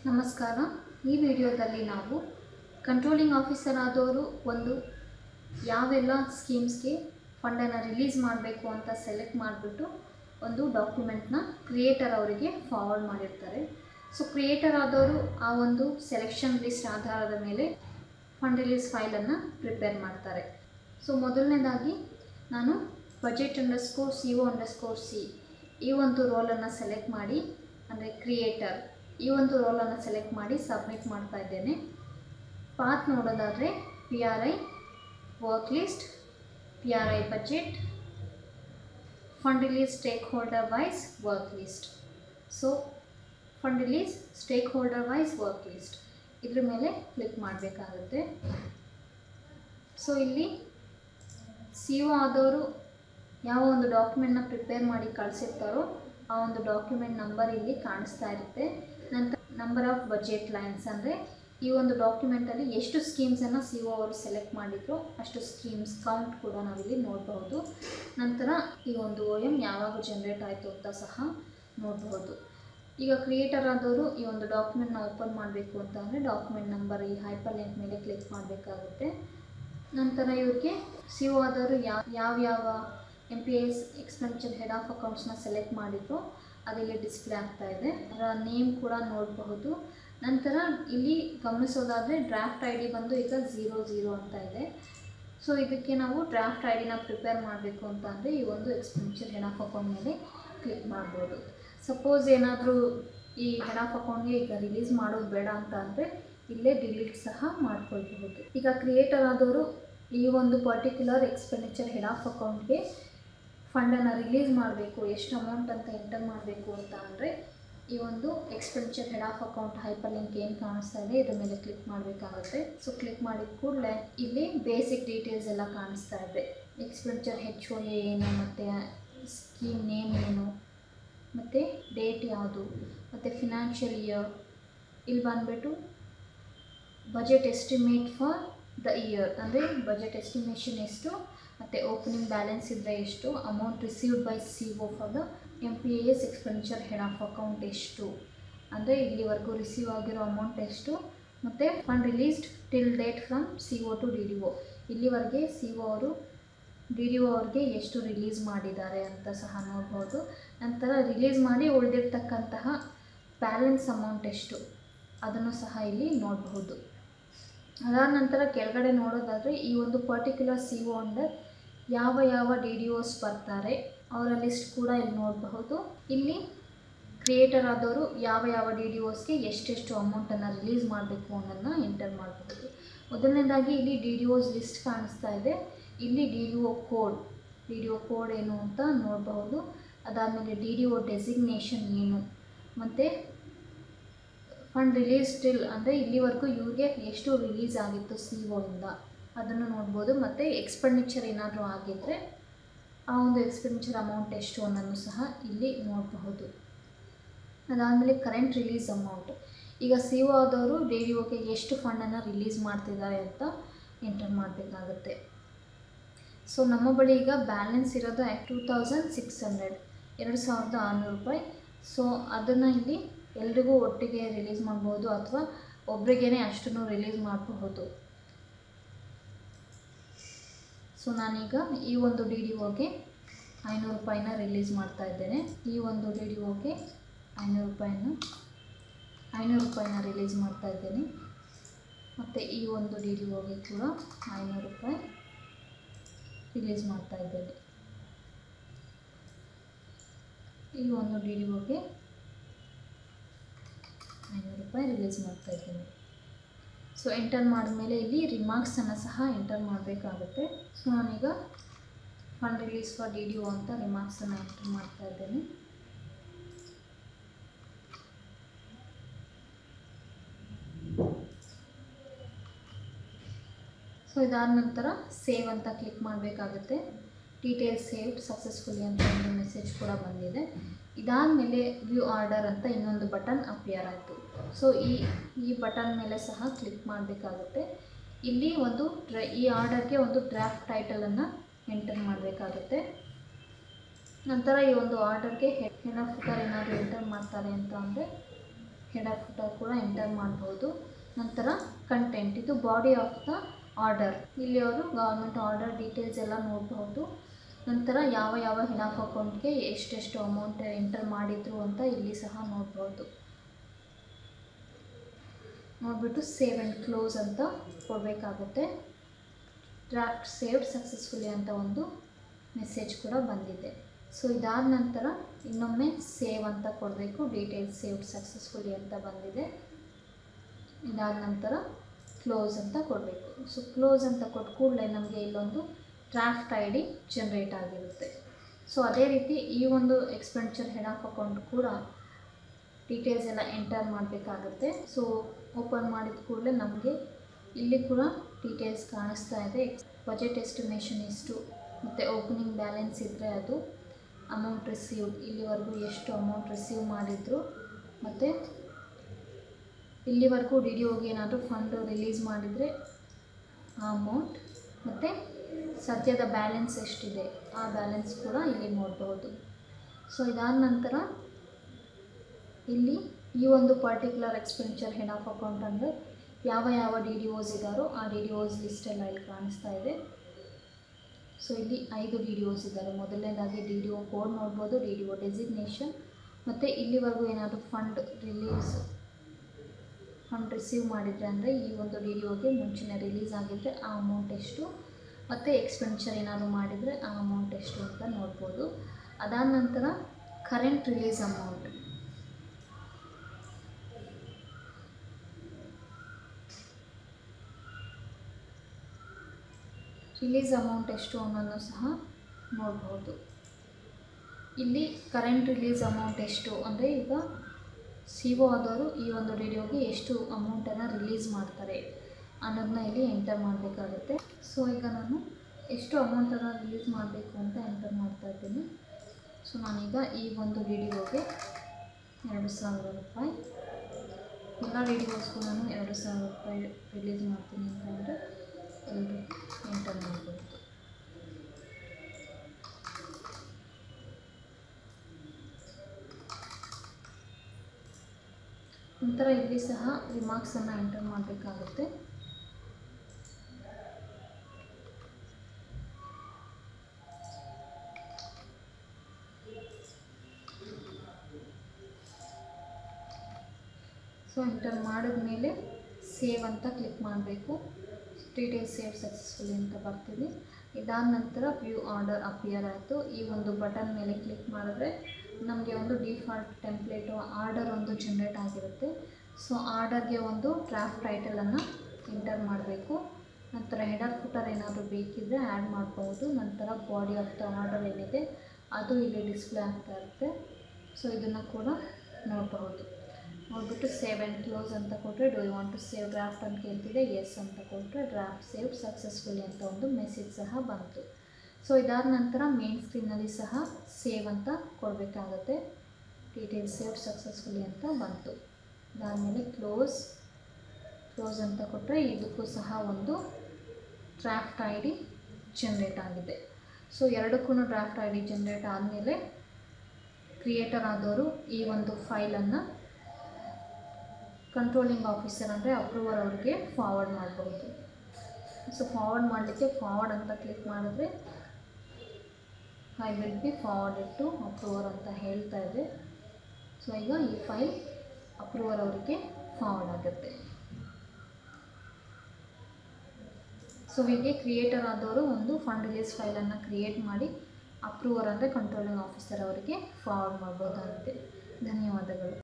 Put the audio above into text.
ನಮಸ್ಕಾರ ಈ ವಿಡಿಯೋದಲ್ಲಿ ನಾವು ಕಂಟ್ರೋಲಿಂಗ್ ಆಫೀಸರ್ ಆದವರು ಒಂದು ಯಾವೆಲ್ಲ ಸ್ಕೀಮ್ಸ್ಗೆ ಫಂಡನ್ನು ರಿಲೀಸ್ ಮಾಡಬೇಕು ಅಂತ ಸೆಲೆಕ್ಟ್ ಮಾಡಿಬಿಟ್ಟು ಒಂದು ಡಾಕ್ಯುಮೆಂಟ್ನ ಕ್ರಿಯೇಟರ್ ಅವರಿಗೆ ಫಾರ್ವರ್ಡ್ ಮಾಡಿರ್ತಾರೆ ಸೊ ಕ್ರಿಯೇಟರ್ ಆದವರು ಆ ಒಂದು ಸೆಲೆಕ್ಷನ್ ಲಿಸ್ಟ್ ಆಧಾರದ ಮೇಲೆ ಫಂಡ್ ರಿಲೀಸ್ ಫೈಲನ್ನು ಪ್ರಿಪೇರ್ ಮಾಡ್ತಾರೆ ಸೊ ಮೊದಲನೇದಾಗಿ ನಾನು budget under score C O under score C ಈ ಒಂದು ರೋಲನ್ನು ಸೆಲೆಕ್ಟ್ ಮಾಡಿ ಅಂದರೆ ಕ್ರಿಯೇಟರ್ ಈ ಒಂದು ರೋಲನ್ನು ಸೆಲೆಕ್ಟ್ ಮಾಡಿ ಸಬ್ಮಿಟ್ ಮಾಡ್ತಾ ಇದ್ದೇನೆ ಪಾತ್ ನೋಡೋದಾದರೆ P R I work list P R I budget fund release stakeholder wise work list so fund release stakeholder wise work list ಇದ್ರ ಮೇಲೆ ಕ್ಲಿಕ್ ಮಾಡಬೇಕಾಗುತ್ತೆ ಸೊ ಇಲ್ಲಿ ಸಿ ಒ ಆದವರು ಯಾವ ಒಂದು ಡಾಕ್ಯುಮೆಂಟ್ನ ಪ್ರಿಪೇರ್ ಮಾಡಿ ಕಳಿಸಿರ್ತಾರೋ ಆ ಒಂದು ಡಾಕ್ಯುಮೆಂಟ್ ನಂಬರ್ ಇಲ್ಲಿ ಕಾಣಿಸ್ತಾ ಇರುತ್ತೆ ನಂತರ ನಂಬರ್ ಆಫ್ ಬಜೆಟ್ ಲೈನ್ಸ್ ಅಂದರೆ ಈ ಒಂದು ಡಾಕ್ಯುಮೆಂಟಲ್ಲಿ ಎಷ್ಟು ಸ್ಕೀಮ್ಸನ್ನು ಸಿ ಒ ಅವರು ಸೆಲೆಕ್ಟ್ ಮಾಡಿದ್ರು ಅಷ್ಟು ಸ್ಕೀಮ್ಸ್ ಕೌಂಟ್ ಕೂಡ ನಾವಿಲ್ಲಿ ನೋಡಬಹುದು ನಂತರ ಈ ಒಂದು ಓ ಎಮ್ ಯಾವಾಗ ಜನ್ರೇಟ್ ಆಯಿತು ಅಂತ ಸಹ ನೋಡಬಹುದು ಈಗ ಕ್ರಿಯೇಟರ್ ಆದವರು ಈ ಒಂದು ಡಾಕ್ಯುಮೆಂಟ್ನ ಓಪನ್ ಮಾಡಬೇಕು ಅಂತ ಅಂದರೆ ಡಾಕ್ಯುಮೆಂಟ್ ನಂಬರ್ ಈ ಹೈಪರ್ ಲಿಂಕ್ ಮೇಲೆ ಕ್ಲಿಕ್ ಮಾಡಬೇಕಾಗುತ್ತೆ ನಂತರ ಇವ್ರಿಗೆ ಸಿ ಒ ಆದವರು ಯಾವ ಯಾವ ಯಾವ M P S expenditure head of ಅಕೌಂಟ್ಸ್ನ ಸೆಲೆಕ್ಟ್ ಮಾಡಿದ್ರು ಅದಿಲ್ಲಿ ಡಿಸ್ಪ್ಲೇ ಆಗ್ತಾ ಇದೆ ಅದರ ನೇಮ್ ಕೂಡ ನೋಡಬಹುದು ನಂತರ ಇಲ್ಲಿ ಗಮನಿಸೋದಾದರೆ ಡ್ರಾಫ್ಟ್ ಐ ಡಿ ಬಂದು ಈಗ ಝೀರೋ ಝೀರೋ ಅಂತ ಇದೆ ಸೊ ಇದಕ್ಕೆ ನಾವು ಡ್ರಾಫ್ಟ್ ಐ ಡಿನ ಪ್ರಿಪೇರ್ ಮಾಡಬೇಕು ಅಂತ ಅಂದರೆ ಈ ಒಂದು ಎಕ್ಸ್ಪೆಂಡಿಚರ್ ಹೆಡ್ ಆಫ್ ಅಕೌಂಟ್ ಮೇಲೆ ಕ್ಲಿಕ್ ಮಾಡ್ಬೋದು ಸಪೋಸ್ ಏನಾದರೂ ಈ ಹೆಡ್ ಆಫ್ ಅಕೌಂಟ್ಗೆ ಈಗ ರಿಲೀಸ್ ಮಾಡೋದು ಬೇಡ ಅಂತ ಅಂದರೆ ಇಲ್ಲೇ ಡಿಲೀಟ್ ಸಹ ಮಾಡ್ಕೊಳ್ಬಹುದು ಈಗ ಕ್ರಿಯೇಟರ್ ಆದವರು ಈ ಒಂದು ಪರ್ಟಿಕ್ಯುಲರ್ ಎಕ್ಸ್ಪೆಂಡಿಚರ್ ಹೆಡ್ ಆಫ್ ಅಕೌಂಟ್ಗೆ ಫಂಡನ್ನು ರಿಲೀಸ್ ಮಾಡಬೇಕು ಎಷ್ಟು ಅಮೌಂಟ್ ಅಂತ ಎಂಟರ್ ಮಾಡಬೇಕು ಅಂತ ಅಂದರೆ ಈ ಒಂದು expenditure head of account hyperlink ಏನು ಕಾಣಿಸ್ತಾ ಇದೆ ಇದ್ರ ಮೇಲೆ ಕ್ಲಿಕ್ ಮಾಡಬೇಕಾಗುತ್ತೆ ಸೊ ಕ್ಲಿಕ್ ಮಾಡಿದ ಕೂಡಲೇ ಇಲ್ಲಿ ಬೇಸಿಕ್ ಡೀಟೇಲ್ಸ್ ಎಲ್ಲ ಕಾಣಿಸ್ತಾ ಇದೆ ಎಕ್ಸ್ಪೆಂಡಿಚರ್ ಹೆಚ್ ಒ ಎ ಏನು ಮತ್ತು ಸ್ಕೀಮ್ ನೇಮ್ ಏನು ಮತ್ತು ಡೇಟ್ ಯಾವುದು ಮತ್ತು ಫಿನಾನ್ಷಿಯಲ್ ಇಯರ್ ಇಲ್ಲಿ ಬಂದುಬಿಟ್ಟು budget estimate for the year ಅಂದರೆ ಬಜೆಟ್ ಎಸ್ಟಿಮೇಷನ್ ಎಷ್ಟು ಮತ್ತು ಓಪನಿಂಗ್ ಬ್ಯಾಲೆನ್ಸ್ ಇದ್ದರೆ ಎಷ್ಟು amount received by C O for the M P S expenditure head of account ಎಷ್ಟು ಅಂದರೆ ಇಲ್ಲಿವರೆಗೂ ರಿಸೀವ್ ಆಗಿರೋ ಅಮೌಂಟ್ ಎಷ್ಟು ಮತ್ತು fund released till date from C O to D D O ಇಲ್ಲಿವರೆಗೆ ಸಿ ಒ ಅವರು ಡಿ ಡಿ ಒ ಅವ್ರಿಗೆ ಎಷ್ಟು ರಿಲೀಸ್ ಮಾಡಿದ್ದಾರೆ ಅಂತ ಸಹ ನೋಡ್ಬೋದು ನಂತರ ರಿಲೀಸ್ ಮಾಡಿ ಉಳಿದಿರ್ತಕ್ಕಂತಹ ಬ್ಯಾಲೆನ್ಸ್ ಅಮೌಂಟ್ ಎಷ್ಟು ಅದನ್ನು ಸಹ ಇಲ್ಲಿ ನೋಡಬಹುದು ಅದಾದ ನಂತರ ಕೆಳಗಡೆ ನೋಡೋದಾದರೆ ಈ ಒಂದು ಪರ್ಟಿಕ್ಯುಲರ್ ಸಿ ಒ ಅಂಡರ್ ಯಾವ ಯಾವ ಡಿ ಡಿ ಒಸ್ ಬರ್ತಾರೆ ಅವರ ಲಿಸ್ಟ್ ಕೂಡ ಇಲ್ಲಿ ನೋಡಬಹುದು ಇಲ್ಲಿ ಕ್ರಿಯೇಟರ್ ಆದವರು ಯಾವ ಯಾವ ಡಿ ಡಿ ಒಸ್ಗೆ ಎಷ್ಟೆಷ್ಟು ಅಮೌಂಟನ್ನು ರಿಲೀಸ್ ಮಾಡಬೇಕು ಅನ್ನೋದನ್ನ ಎಂಟರ್ ಮಾಡಬಹುದು ಮೊದಲನೇದಾಗಿ ಇಲ್ಲಿ ಡಿ ಡಿ ಒಸ್ ಲಿಸ್ಟ್ ಕಾಣಿಸ್ತಾ ಇದೆ ಇಲ್ಲಿ D D O code D D O code ಏನು ಅಂತ ನೋಡಬಹುದು ಅದಾದಮೇಲೆ ಡಿ ಡಿ ಒ ಡೆಸಿಗ್ನೇಷನ್ ಏನು ಮತ್ತು ಫಂಡ್ ರಿಲೀಸ್ ಸ್ಟಿಲ್ ಅಂದರೆ ಇಲ್ಲಿವರೆಗೂ ಇವ್ರಿಗೆ ಎಷ್ಟು ರಿಲೀಸ್ ಆಗಿತ್ತು ಸಿ ಒಯಿಂದ ಅದನ್ನು ನೋಡ್ಬೋದು ಮತ್ತು ಎಕ್ಸ್ಪೆಂಡಿಚರ್ ಏನಾದರೂ ಆಗಿದ್ದರೆ ಆ ಒಂದು ಎಕ್ಸ್ಪೆಂಡಿಚರ್ ಅಮೌಂಟ್ ಎಷ್ಟು ಅನ್ನೋದು ಸಹ ಇಲ್ಲಿ ನೋಡಬಹುದು ಅದಾದಮೇಲೆ ಕರೆಂಟ್ ರಿಲೀಸ್ ಅಮೌಂಟ್ ಈಗ ಸಿ ಒ ಆದವರು ಡಿ ಡಿ ಒಗೆ ಎಷ್ಟು ಫಂಡನ್ನು ರಿಲೀಸ್ ಮಾಡ್ತಿದ್ದಾರೆ ಅಂತ ಎಂಟರ್ ಮಾಡಬೇಕಾಗುತ್ತೆ ಸೊ ನಮ್ಮ ಬಳಿ ಈಗ ಬ್ಯಾಲೆನ್ಸ್ ಇರೋದು ಟೂ ತೌಸಂಡ್ ಸಿಕ್ಸ್ ಹಂಡ್ರೆಡ್ ಎರಡು ಸಾವಿರದ ಆರುನೂರು ರೂಪಾಯಿ ಸೊ ಅದನ್ನು ಇಲ್ಲಿ ಎಲ್ರಿಗೂ ಒಟ್ಟಿಗೆ ರಿಲೀಸ್ ಮಾಡ್ಬೋದು ಅಥವಾ ಒಬ್ರಿಗೇ ಅಷ್ಟನ್ನು ರಿಲೀಸ್ ಮಾಡಬಹುದು ಸೊ ನಾನೀಗ ಈ ಒಂದು ಡಿ ಡಿ ಒಗೆ ಐನೂರು ರೂಪಾಯಿನ ರಿಲೀಸ್ ಮಾಡ್ತಾ ಇದ್ದೇನೆ ಈ ಒಂದು ಡಿ ಡಿ ಒಗೆ ಐನೂರು ರೂಪಾಯಿನ ಐನೂರು ರೂಪಾಯಿನ ರಿಲೀಸ್ ಮಾಡ್ತಾ ಇದ್ದೇನೆ ಮತ್ತು ಈ ಒಂದು ಡಿ ಡಿ ಒಗೆ ಕೂಡ ಐನೂರು ರೂಪಾಯಿ ರಿಲೀಸ್ ಮಾಡ್ತಾ ಇದ್ದೇನೆ ಈ ಒಂದು ಡಿ ಡಿ ಒಗೆ ಐನೂರು ರೂಪಾಯಿ ರಿಲೀಸ್ ಮಾಡ್ತಾ ಇದ್ದೇನೆ ಸೊ ಎಂಟರ್ ಮಾಡಿದ್ಮೇಲೆ ಇಲ್ಲಿ ರಿಮಾರ್ಕ್ಸನ್ನು ಸಹ ಎಂಟರ್ ಮಾಡಬೇಕಾಗುತ್ತೆ ಸೊ ನಾನೀಗ fund release for D D O ಅಂತ ರಿಮಾರ್ಕ್ಸನ್ನು ಎಂಟರ್ ಮಾಡ್ತಾ ಇದ್ದೇನೆ ಸೊ ಇದಾದ ನಂತರ ಸೇವ್ ಅಂತ ಕ್ಲಿಕ್ ಮಾಡಬೇಕಾಗುತ್ತೆ ಡೀಟೇಲ್ಸ್ ಸೇವ್ಡ್ ಸಕ್ಸಸ್ಫುಲಿ ಅಂತ ಒಂದು ಮೆಸೇಜ್ ಕೂಡ ಬಂದಿದೆ ಇದಾದಮೇಲೆ ವ್ಯೂ ಆರ್ಡರ್ ಅಂತ ಇನ್ನೊಂದು ಬಟನ್ ಅಪಿಯರ್ ಆಯಿತು ಸೊ ಈ ಈ ಬಟನ್ ಮೇಲೆ ಸಹ ಕ್ಲಿಕ್ ಮಾಡಬೇಕಾಗುತ್ತೆ ಇಲ್ಲಿ ಒಂದು ಡ್ರ ಈ ಆರ್ಡರ್ಗೆ ಒಂದು ಡ್ರಾಫ್ಟ್ ಟೈಟಲನ್ನು ಎಂಟರ್ ಮಾಡಬೇಕಾಗುತ್ತೆ ನಂತರ ಈ ಒಂದು ಆರ್ಡರ್ಗೆ ಹೆಡ್ ಆಫ್ ಫುಟರ್ ಏನಾದರೂ ಎಂಟರ್ ಮಾಡ್ತಾರೆ ಅಂತ ಅಂದರೆ ಹೆಡರ್ ಫುಟರ್ ಕೂಡ ಎಂಟರ್ ಮಾಡ್ಬೋದು ನಂತರ ಕಂಟೆಂಟ್ ಇದು ಬಾಡಿ ಆಫ್ ದ ಆರ್ಡರ್ ಇಲ್ಲಿ ಅವರು ಗೌರ್ಮೆಂಟ್ ಆರ್ಡರ್ ಡೀಟೇಲ್ಸ್ ಎಲ್ಲ ನೋಡಬಹುದು ನಂತರ ಯಾವ ಯಾವ ಹೆನಾಫ್ ಅಕೌಂಟ್ಗೆ ಎಷ್ಟೆಷ್ಟು ಅಮೌಂಟ್ ಎಂಟರ್ ಮಾಡಿದ್ರು ಅಂತ ಇಲ್ಲಿ ಸಹ ನೋಡ್ಬೋದು ನೋಡಿಬಿಟ್ಟು ಸೇವ್ ಆ್ಯಂಡ್ ಕ್ಲೋಸ್ ಅಂತ ಕೊಡಬೇಕಾಗುತ್ತೆ ಡ್ರಾಫ್ಟ್ ಸೇವ್ಡ್ ಸಕ್ಸಸ್ಫುಲಿ ಅಂತ ಒಂದು ಮೆಸೇಜ್ ಕೂಡ ಬಂದಿದೆ ಸೊ ಇದಾದ ನಂತರ ಇನ್ನೊಮ್ಮೆ ಸೇವ್ ಅಂತ ಕೊಡಬೇಕು ಡೀಟೇಲ್ಸ್ ಸೇವ್ಡ್ ಸಕ್ಸಸ್ಫುಲಿ ಅಂತ ಬಂದಿದೆ ಇದಾದ ನಂತರ ಕ್ಲೋಸ್ ಅಂತ ಕೊಡಬೇಕು ಸೊ ಕ್ಲೋಸ್ ಅಂತ ಕೊಟ್ಟ ಕೂಡಲೇ ನಮಗೆ ಇಲ್ಲೊಂದು ಡ್ರಾಫ್ಟ್ ಐ ಡಿ ಜನ್ರೇಟ್ ಆಗಿರುತ್ತೆ ಸೊ ಅದೇ ರೀತಿ ಈ ಒಂದು ಎಕ್ಸ್ಪೆಂಡಿಚರ್ ಹೆಡ್ ಆಫ್ ಅಕೌಂಟ್ ಕೂಡ ಡೀಟೇಲ್ಸ್ ಎಲ್ಲ ಎಂಟರ್ ಮಾಡಬೇಕಾಗುತ್ತೆ ಸೊ ಓಪನ್ ಮಾಡಿದ ಕೂಡಲೇ ನಮಗೆ ಇಲ್ಲಿ ಕೂಡ ಡೀಟೇಲ್ಸ್ ಕಾಣಿಸ್ತಾ ಇದೆ ಬಜೆಟ್ ಎಸ್ಟಿಮೇಷನ್ ಎಷ್ಟು ಮತ್ತು ಓಪನಿಂಗ್ ಬ್ಯಾಲೆನ್ಸ್ ಇದ್ದರೆ ಅದು ಅಮೌಂಟ್ ರಿಸೀವ್ ಇಲ್ಲಿವರೆಗೂ ಎಷ್ಟು ಅಮೌಂಟ್ ರಿಸೀವ್ ಮಾಡಿದ್ರು ಮತ್ತು ಇಲ್ಲಿವರೆಗೂ ಡಿ ಡಿ ಓಗೆ ಏನಾದರೂ ಫಂಡ್ ರಿಲೀಸ್ ಮಾಡಿದರೆ ಆ ಅಮೌಂಟ್ ಮತ್ತು ಸದ್ಯದ ಬ್ಯಾಲೆನ್ಸ್ ಎಷ್ಟಿದೆ ಆ ಬ್ಯಾಲೆನ್ಸ್ ಕೂಡ ಇಲ್ಲಿ ನೋಡಬಹುದು ಸೊ ಇದಾದ ನಂತರ ಇಲ್ಲಿ ಈ ಒಂದು particular expenditure head of account ಅಂದರೆ ಯಾವ ಯಾವ ಡಿ ಡಿ ಓಸ್ ಇದ್ದಾರೋ ಆ ಡಿ ಡಿ ಓಸ್ ಲಿಸ್ಟೆಲ್ಲ ಇಲ್ಲಿ ಕಾಣಿಸ್ತಾ ಇದೆ ಸೊ ಇಲ್ಲಿ ಐದು ಡಿ ಡಿ ಓಸ್ ಇದ್ದಾರೆ ಮೊದಲನೇದಾಗಿ ಡಿ ಡಿ ಒ ಕೋಡ್ ನೋಡ್ಬೋದು ಡಿ ಡಿ ಒ ಡೆಸಿಗ್ನೇಷನ್ ಮತ್ತು ಇಲ್ಲಿವರೆಗೂ ಏನಾದರೂ ಫಂಡ್ ರಿಲೀಸ್ ಫಂಡ್ ರಿಸೀವ್ ಮಾಡಿದರೆ ಅಂದರೆ ಈ ಒಂದು ಡಿ ಡಿ ಒಗೆ ಮುಂಚೆನೇ ರಿಲೀಸ್ ಆಗಿದ್ದರೆ ಆ ಅಮೌಂಟ್ ಎಷ್ಟು ಮತ್ತು ಎಕ್ಸ್ಪೆಂಡಿಚರ್ ಏನಾದರೂ ಮಾಡಿದರೆ ಆ ಅಮೌಂಟ್ ಎಷ್ಟು ಅಂತ ನೋಡ್ಬೋದು ಅದಾದ ನಂತರ current release amount release amount ಎಷ್ಟು ಅನ್ನೋದನ್ನು ಸಹ ನೋಡ್ಬೋದು ಇಲ್ಲಿ ಕರೆಂಟ್ ರಿಲೀಸ್ ಅಮೌಂಟ್ ಎಷ್ಟು ಅಂದರೆ ಈಗ ಸಿ ಒ ಆದವರು ಈ ಒಂದು ರೇಡಿಯೋಗೆ ಎಷ್ಟು ಅಮೌಂಟನ್ನು ರಿಲೀಸ್ ಮಾಡ್ತಾರೆ ಅನ್ನೋದನ್ನ ಇಲ್ಲಿ ಎಂಟರ್ ಮಾಡಬೇಕಾಗುತ್ತೆ ಸೊ ಈಗ ನಾನು ಎಷ್ಟು ಅಮೌಂಟನ್ನು ರಿಲೀಸ್ ಮಾಡಬೇಕು ಅಂತ ಎಂಟರ್ ಮಾಡ್ತಾ ಇದ್ದೀನಿ ಸೊ ನಾನೀಗ ಈ ಒಂದು ರೇಡಿಯೋಗೆ ಎರಡು ಸಾವಿರ ರೂಪಾಯಿ ಎಲ್ಲ ರೇಡಿಯೋಸ್ಗೂ ನಾನು ಎರಡು ಸಾವಿರ ರೂಪಾಯಿ ರಿಲೀಸ್ ಮಾಡ್ತೀನಿ ಅಂತಂದರೆ ಎಲ್ಲರೂ ಎಂಟರ್ ಮಾಡ್ಬೋದು ನಂತರ ಇಲ್ಲಿ ಸಹ ರಿಮಾರ್ಕ್ಸನ್ನು ಎಂಟರ್ ಮಾಡಬೇಕಾಗುತ್ತೆ ಸೊ ಎಂಟರ್ ಮಾಡಿದ್ಮೇಲೆ ಸೇವ್ ಅಂತ ಕ್ಲಿಕ್ ಮಾಡಬೇಕು ಡೀಟೇಲ್ಸ್ ಸೇವ್ ಸಕ್ಸಸ್ಫುಲಿ ಅಂತ ಬರ್ತಿದೆ ಇದಾದ ನಂತರ ವ್ಯೂ ಆರ್ಡರ್ ಅಪಿಯರ್ ಆಯಿತು ಈ ಒಂದು ಬಟನ್ ಮೇಲೆ ಕ್ಲಿಕ್ ಮಾಡಿದ್ರೆ ನಮಗೆ ಒಂದು ಡಿಫಾಲ್ಟ್ ಟೆಂಪ್ಲೇಟು ಆರ್ಡರ್ ಒಂದು ಜನ್ರೇಟ್ ಆಗಿರುತ್ತೆ ಸೊ ಆರ್ಡರ್ಗೆ ಒಂದು ಡ್ರಾಫ್ಟ್ ಟೈಟಲನ್ನು ಎಂಟರ್ ಮಾಡಬೇಕು ನಂತರ ಹೆಡರ್ ಫುಟರ್ ಏನಾದರೂ ಬೇಕಿದ್ದರೆ ಆ್ಯಡ್ ಮಾಡ್ಬೋದು ನಂತರ ಬಾಡಿ ಆಫ್ ದ ಆರ್ಡರ್ ಏನಿದೆ ಅದು ಇಲ್ಲಿ ಡಿಸ್ಪ್ಲೇ ಆಗ್ತಾ ಇರುತ್ತೆ ಸೊ ಇದನ್ನು ಕೂಡ ನೋಡಬಹುದು ನೋಡಿಬಿಟ್ಟು ಸೇವ್ ಆ್ಯಂಡ್ ಕ್ಲೋಸ್ ಅಂತ ಕೊಟ್ಟರೆ do you want to save draft ಅಂತ ಕೇಳ್ತಿದೆ ಎಸ್ ಅಂತ ಕೊಟ್ಟರೆ ಡ್ರಾಫ್ಟ್ ಸೇವ್ ಸಕ್ಸಸ್ಫುಲಿ ಅಂತ ಒಂದು ಮೆಸೇಜ್ ಸಹ ಬಂತು ಸೊ ಇದಾದ ನಂತರ ಮೇನ್ ಸ್ಕ್ರೀನಲ್ಲಿ ಸಹ ಸೇವ್ ಅಂತ ಕೊಡಬೇಕಾಗತ್ತೆ ಡೀಟೇಲ್ಸ್ ಸೇವ್ ಸಕ್ಸಸ್ಫುಲಿ ಅಂತ ಬಂತು ಅದಾದಮೇಲೆ ಕ್ಲೋಸ್ ಕ್ಲೋಸ್ ಅಂತ ಕೊಟ್ಟರೆ ಇದಕ್ಕೂ ಸಹ ಒಂದು ಡ್ರಾಫ್ಟ್ ಐ ಡಿ ಜನ್ರೇಟ್ ಆಗಿದೆ ಸೊ ಎರಡಕ್ಕೂ ಡ್ರಾಫ್ಟ್ ಐ ಡಿ ಜನ್ರೇಟ್ ಆದಮೇಲೆ ಕ್ರಿಯೇಟರ್ ಆದವರು ಈ ಒಂದು ಫೈಲನ್ನು ಕಂಟ್ರೋಲಿಂಗ್ ಆಫೀಸರ್ ಅಂದರೆ ಅಪ್ರೂವರ್ ಅವ್ರಿಗೆ ಫಾರ್ವರ್ಡ್ ಮಾಡಬಹುದು ಸೊ ಫಾರ್ವರ್ಡ್ ಮಾಡಲಿಕ್ಕೆ ಫಾರ್ವರ್ಡ್ ಅಂತ ಕ್ಲಿಕ್ ಮಾಡಿದ್ರೆ I will be forwarded to approver ಅಂತ ಹೇಳ್ತಾ ಇದೆ ಸೊ ಈಗ ಈ ಫೈಲ್ ಅಪ್ರೂವರ್ ಅವರಿಗೆ ಫಾರ್ವರ್ಡ್ ಆಗುತ್ತೆ ಸೊ ಹೀಗೆ ಕ್ರಿಯೇಟರ್ ಆದವರು ಒಂದು ಫಂಡ್ ರಿಲೀಸ್ ಫೈಲನ್ನು ಕ್ರಿಯೇಟ್ ಮಾಡಿ ಅಪ್ರೂವರ್ ಅಂದರೆ ಕಂಟ್ರೋಲಿಂಗ್ ಆಫೀಸರ್ ಅವರಿಗೆ ಫಾರ್ವರ್ಡ್ ಮಾಡ್ಬೋದಾಗುತ್ತೆ ಧನ್ಯವಾದಗಳು